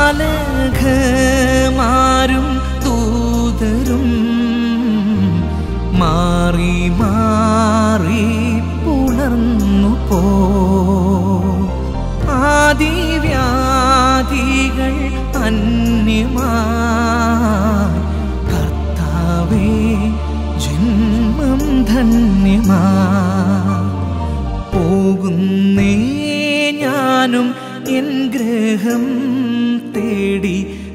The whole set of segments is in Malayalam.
മാലഘമാരും ദൂതരും മാറി മാറി പുണർന്നു പോ ആദിവ്യാധികൾ അന്യമായി കർത്താവേ ജന്മം ധന്യമാ പോകുന്നേ ഞാനും എൻ ഗ്രഹം തേടി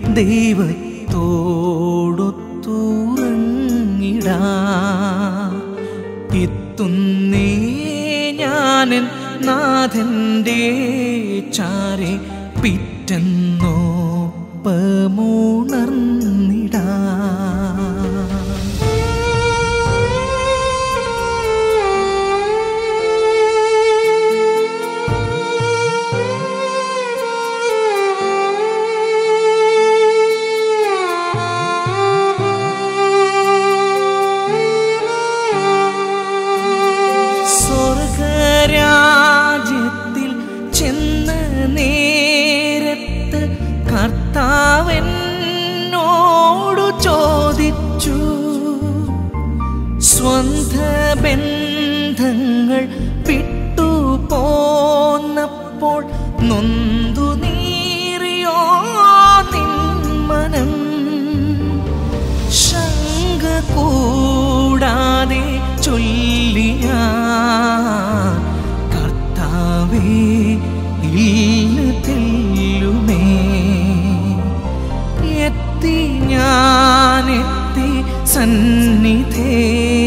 ദൈവത്തോടൊത്തുറങ്ങിടാ എത്തുന്നേ ഞാനൻ നാഥൻ്റെ ചാരെ പിറ്റെന്നോപ്പമുണർന്നിടാ സ്വർഗരാജ്യത്തിൽ ചെന്ന നേരത്ത് കർത്താവെന്നോടു ചോദിച്ചു സ്വന്ത ബന്ധങ്ങൾ വിട്ടു പോന്നപ്പോൾ നൊന്തു നീറിയോ നിന്മനം ശങ്ക കൂടാതെ ചൊല്ലിയ കർത്താവേ ഇല്ല തെല്ലുമേ എത്തി ഞാനെത്തി സന്നിധേ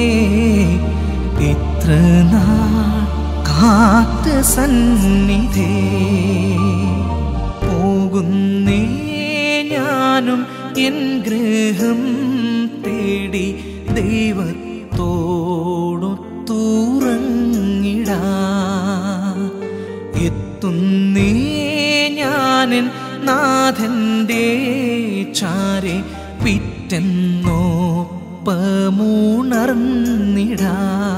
ഇത്ര നാൾ കാത്ത സന്നിധേ പോകുന്നേ ഞാനും എൻ ഗൃഹം തേടി ദൈവത്തോടൊത്തുറങ്ങിടാ എത്തുന്നേ ഞാനൻ നാഥൻ്റെ ചാരെ പിറ്റെന്നോപ്പമുണർന്നിടാ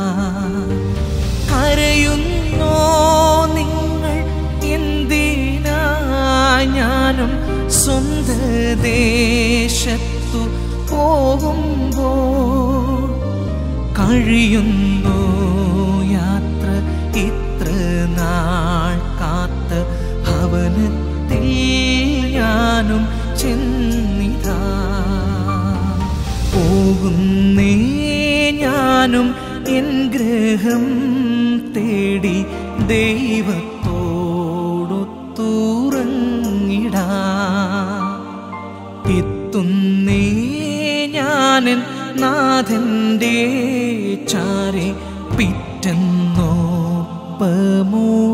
കരയുന്നോ നിങ്ങൾ എന്തിനാ ഞാനും സ്വന്ത ദേശത്തു പോകുമ്പോൾ കഴിയുന്നു യാത്ര ഇത്ര നാൾ കാത്ത ഭവനത്തിൽ ഞാനും ചെന്നിതാ പോകുന്നേ ഞാനും എൻ ഗ്രഹം തേടി ദൈവത്തോടൊത്തുറങ്ങിടാ എത്തുന്നേ ഞാനൻ നാഥൻ്റെ ചാരെ പിറ്റെന്നോപ്പമൂ